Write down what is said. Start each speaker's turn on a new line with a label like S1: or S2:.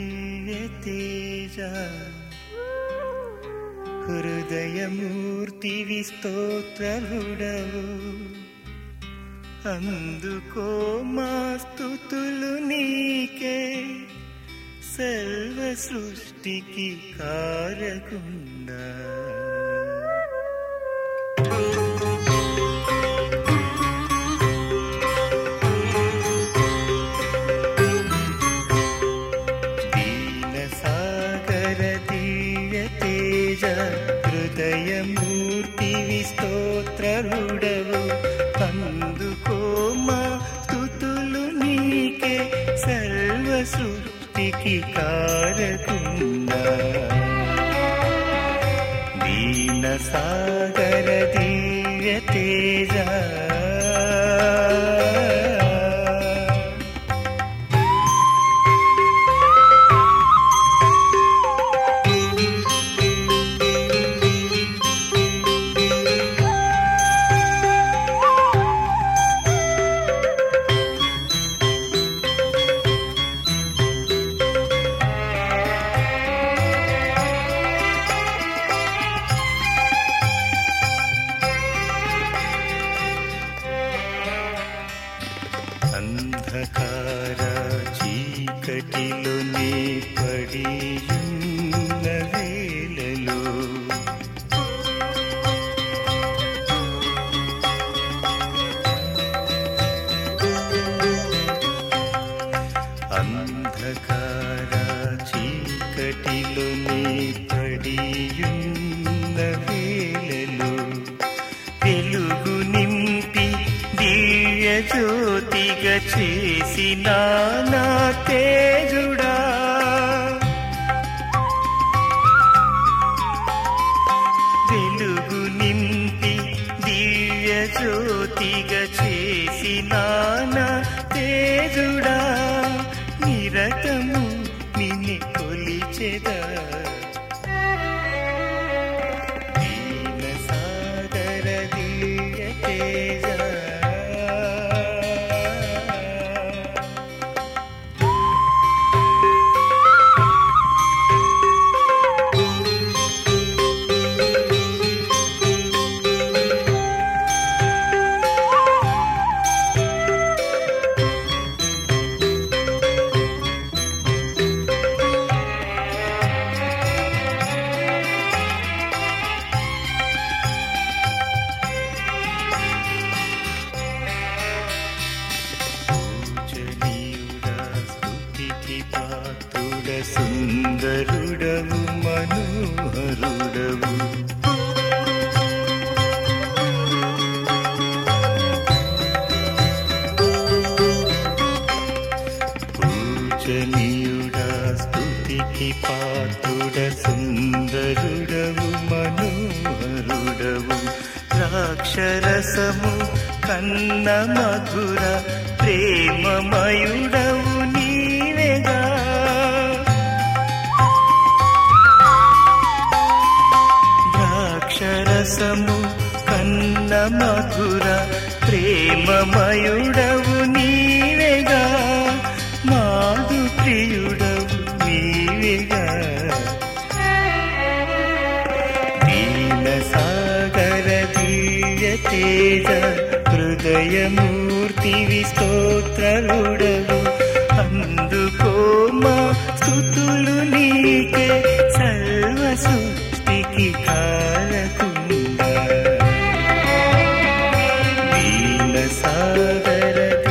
S1: దివ్య తేజ హృదయమూర్తివి స్తోత్రలుడవు అందుకో మా స్తుతులు నీకే సర్వ సృష్టికి కారకుండా దీన సాగర దివ్య తేజ హృదయమూర్తివి స్తోత్రరుడవు అందుకో మా స్తుతులు నీకే సర్వ సృష్టికి కారకుండా దీన సాగర దివ్య తేజ అంధకార చీకటిలోనే పడియున్న వేళలో అంధకార చీకటిలోనే పడియున్న వేళలో వెలుగు నింపి దివ్య జ్యోతిగా చేసిన నా తేజుడా వెలుగు నింపి దివ్య జ్యోతిగా చేసిన నా తేజుడా నిరతము నిన్ను కొలిచెదా దీన సాగర దివ్య తేజ పూజనీయుడా స్తుతికి పాత్రుడ సుందరుడవు మనోహరుడవు పూజనీయుడా స్తుతికి పాత్రుడ సుందరుడవు మనోహరుడవు ద్రాక్షరసము కన్న మధుర ప్రేమమయుడవు నీవేగా ద్రాక్షరసము కన్న మధుర ప్రేమమయుడవు నీవేగా మాధు ప్రియుడవు నీవేగా దీన సాగర దివ్య తేజ హృదయమూర్తివి స్తోత్రరుడవు అందుకో మా స్తుతులు నీకే సర్వ సృష్టికి కారకుండా దీన సాగర